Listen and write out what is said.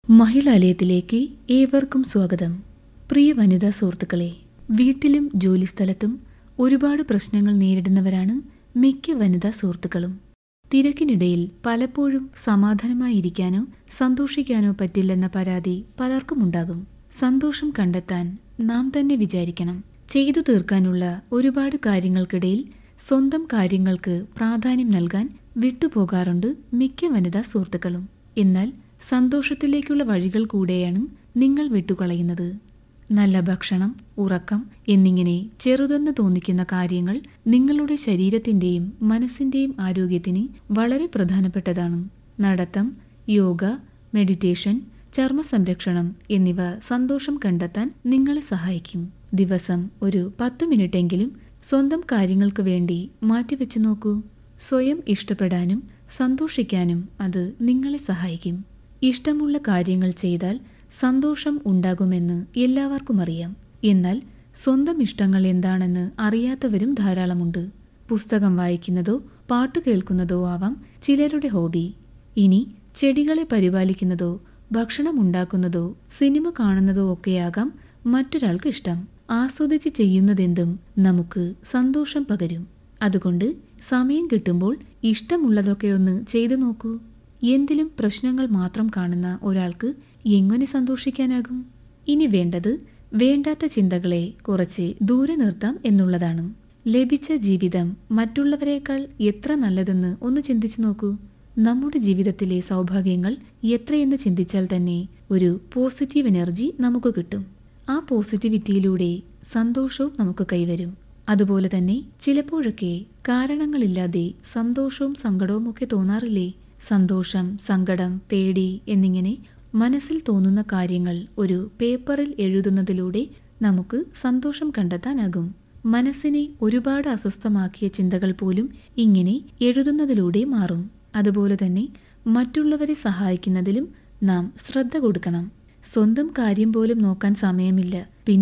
മഹിളാലയത്തിലേക്ക് ഏവർക്കും സ്വാഗതം പ്രിയ വനിതാ സുഹൃത്തുക്കളെ വീട്ടിലും ജോലിസ്ഥലത്തും ഒരുപാട് പ്രശ്നങ്ങൾ നേരിടുന്നവരാണ് മിക്ക വനിതാ സുഹൃത്തുക്കളും തിരക്കിനിടയിൽ പലപ്പോഴും സമാധാനമായിരിക്കാനോ സന്തോഷിക്കാനോ പറ്റില്ലെന്ന പരാതി പലർക്കുമുണ്ടാകും സന്തോഷം കണ്ടെത്താൻ നാം തന്നെ വിചാരിക്കണം ചെയ്തു തീർക്കാനുള്ള ഒരുപാട് കാര്യങ്ങൾക്കിടയിൽ സ്വന്തം കാര്യങ്ങൾക്ക് പ്രാധാന്യം നൽകാൻ വിട്ടുപോകാറുണ്ട് മിക്ക വനിതാ സുഹൃത്തുക്കളും എന്നാൽ സന്തോഷത്തിലേക്കുള്ള വഴികൾ കൂടെയാണ് നിങ്ങൾ വിട്ടുകളയുന്നത് നല്ല ഭക്ഷണം ഉറക്കം എന്നിങ്ങനെ ചെറുതെന്ന് തോന്നിക്കുന്ന കാര്യങ്ങൾ നിങ്ങളുടെ ശരീരത്തിന്റെയും മനസ്സിന്റെയും ആരോഗ്യത്തിന് വളരെ പ്രധാനപ്പെട്ടതാണ് നടത്തം യോഗ മെഡിറ്റേഷൻ ചർമ്മ സംരക്ഷണം എന്നിവ സന്തോഷം കണ്ടെത്താൻ നിങ്ങളെ സഹായിക്കും ദിവസം ഒരു പത്തു മിനിറ്റെങ്കിലും സ്വന്തം കാര്യങ്ങൾക്ക് വേണ്ടി മാറ്റിവെച്ചു നോക്കൂ സ്വയം ഇഷ്ടപ്പെടാനും സന്തോഷിക്കാനും അത് നിങ്ങളെ സഹായിക്കും ഇഷ്ടമുള്ള കാര്യങ്ങൾ ചെയ്താൽ സന്തോഷം ഉണ്ടാകുമെന്ന് എല്ലാവർക്കും അറിയാം എന്നാൽ സ്വന്തം ഇഷ്ടങ്ങൾ എന്താണെന്ന് അറിയാത്തവരും ധാരാളമുണ്ട് പുസ്തകം വായിക്കുന്നതോ പാട്ടു കേൾക്കുന്നതോ ആവാം ചിലരുടെ ഹോബി ഇനി ചെടികളെ പരിപാലിക്കുന്നതോ ഭക്ഷണം ഉണ്ടാക്കുന്നതോ സിനിമ കാണുന്നതോ ഒക്കെയാകാം മറ്റൊരാൾക്ക് ഇഷ്ടം ആസ്വദിച്ച് ചെയ്യുന്നതെന്തും നമുക്ക് സന്തോഷം പകരും അതുകൊണ്ട് സമയം കിട്ടുമ്പോൾ ഇഷ്ടമുള്ളതൊക്കെ ഒന്ന് ചെയ്തു നോക്കൂ എന്തിലും പ്രശ്നങ്ങൾ മാത്രം കാണുന്ന ഒരാൾക്ക് എങ്ങനെ സന്തോഷിക്കാനാകും ഇനി വേണ്ടത് വേണ്ടാത്ത ചിന്തകളെ കുറച്ച് ദൂരെ നിർത്താം എന്നുള്ളതാണ് ലഭിച്ച ജീവിതം മറ്റുള്ളവരെക്കാൾ എത്ര നല്ലതെന്ന് ഒന്ന് ചിന്തിച്ചു നോക്കൂ നമ്മുടെ ജീവിതത്തിലെ സൗഭാഗ്യങ്ങൾ എത്രയെന്ന് ചിന്തിച്ചാൽ തന്നെ ഒരു പോസിറ്റീവ് എനർജി നമുക്ക് കിട്ടും ആ പോസിറ്റിവിറ്റിയിലൂടെ സന്തോഷവും നമുക്ക് കൈവരും അതുപോലെ തന്നെ ചിലപ്പോഴൊക്കെ കാരണങ്ങളില്ലാതെ സന്തോഷവും സങ്കടവും ഒക്കെ തോന്നാറില്ലേ സന്തോഷം സങ്കടം പേടി എന്നിങ്ങനെ മനസ്സിൽ തോന്നുന്ന കാര്യങ്ങൾ ഒരു പേപ്പറിൽ എഴുതുന്നതിലൂടെ നമുക്ക് സന്തോഷം കണ്ടെത്താനാകും മനസ്സിനെ ഒരുപാട് അസ്വസ്ഥമാക്കിയ ചിന്തകൾ പോലും ഇങ്ങനെ എഴുതുന്നതിലൂടെ മാറും അതുപോലെ തന്നെ മറ്റുള്ളവരെ സഹായിക്കുന്നതിലും നാം ശ്രദ്ധ കൊടുക്കണം സ്വന്തം കാര്യം പോലും നോക്കാൻ സമയമില്ല